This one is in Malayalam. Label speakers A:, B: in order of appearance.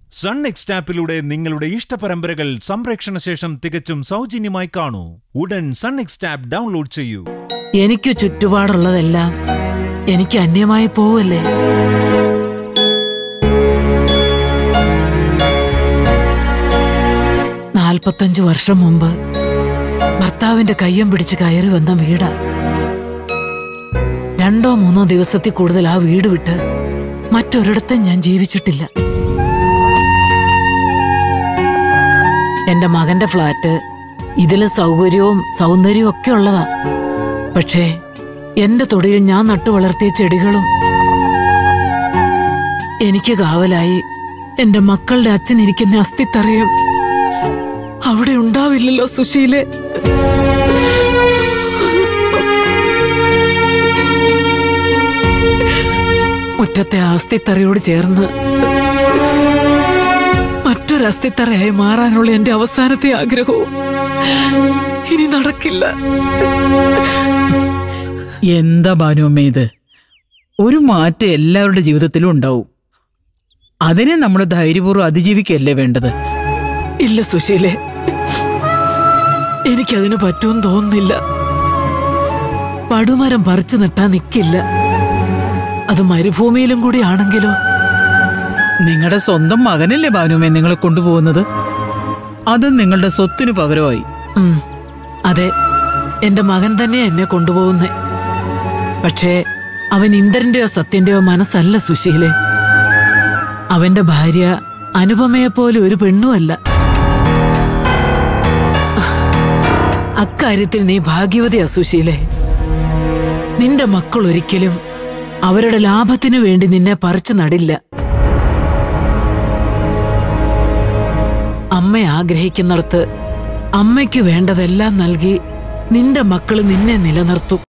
A: സൺ നെക്സ്റ്റ് ആപ്പിലൂടെ നിങ്ങളുടെ ഇഷ്ടപരമ്പരകൾ സംപ്രേക്ഷണ ശേഷം തികച്ചും സൗജന്യമായി കാണൂ ഉടൻ സൺ നെക്സ്റ്റ് ആപ്പ് ഡൗൺലോഡ് ചെയ്യൂ
B: എനിക്ക് ചുറ്റുപാടുള്ളതെല്ലാം എനിക്ക് അന്യമായി പോവല്ലേ നാൽപ്പത്തഞ്ചു വർഷം മുമ്പ് ഭർത്താവിന്റെ കയ്യം പിടിച്ച് കയറി വന്ന വീടാ രണ്ടോ മൂന്നോ ദിവസത്തിൽ കൂടുതൽ ആ വീട് വിട്ട് മറ്റൊരിടത്തും ഞാൻ ജീവിച്ചിട്ടില്ല എന്റെ മകന്റെ ഫ്ലാറ്റ് ഇതിലും സൗകര്യവും സൗന്ദര്യവും ഒക്കെ ഉള്ളതാ പക്ഷേ എന്റെ തൊടിയിൽ ഞാൻ നട്ടു വളർത്തിയ ചെടികളും എനിക്ക് കാവലായി എന്റെ മക്കളുടെ അച്ഛൻ ഇരിക്കുന്ന അസ്ഥിത്തറയും അവിടെ ഉണ്ടാവില്ലല്ലോ സുശീലെ മുറ്റത്തെ ആ അസ്ഥിത്തറയോട് ചേർന്ന് മറ്റൊരു അസ്ഥിത്തറയായി മാറാനുള്ള എന്റെ അവസാനത്തെ ആഗ്രഹവും ഇനി നടക്കില്ല
C: എന്താ ഭാനുമ്മ ഇത് ഒരു മാറ്റം എല്ലാവരുടെ ജീവിതത്തിലും ഉണ്ടാവും അതിനെ നമ്മൾ ധൈര്യപൂർവ്വം അതിജീവിക്കല്ലേ വേണ്ടത്
B: ഇല്ല സുശീലെ എനിക്കതിന് പറ്റുമെന്ന് തോന്നുന്നില്ല പടുമരം പറിച്ചു നട്ടാൻ നിൽക്കില്ല അത് മരുഭൂമിയിലും കൂടി ആണെങ്കിലോ
C: നിങ്ങളുടെ സ്വന്തം മകനല്ലേ ഭാനുമ്മ നിങ്ങളെ കൊണ്ടുപോകുന്നത് അത് നിങ്ങളുടെ സ്വത്തിനു പകരമായി
B: ഉം, അതെ എന്റെ മകൻ തന്നെ എന്നെ കൊണ്ടുപോകുന്നേ പക്ഷേ അവൻ ഇന്ദ്രന്റെയോ സത്യന്റെയോ മനസ്സല്ല സുശീലെ അവന്റെ ഭാര്യ അനുപമയെപ്പോലെ ഒരു പെണ്ണുമല്ല അക്കാര്യത്തിൽ നീ ഭാഗ്യവതിയാ സുശീലെ നിന്റെ മക്കൾ ഒരിക്കലും അവരുടെ ലാഭത്തിനു വേണ്ടി നിന്നെ പറിച്ചു നടില്ല അമ്മ ആഗ്രഹിക്കുന്നിടത്ത് അമ്മയ്ക്ക് വേണ്ടതെല്ലാം നൽകി നിന്റെ മക്കള് നിന്നെ നിലനിർത്തും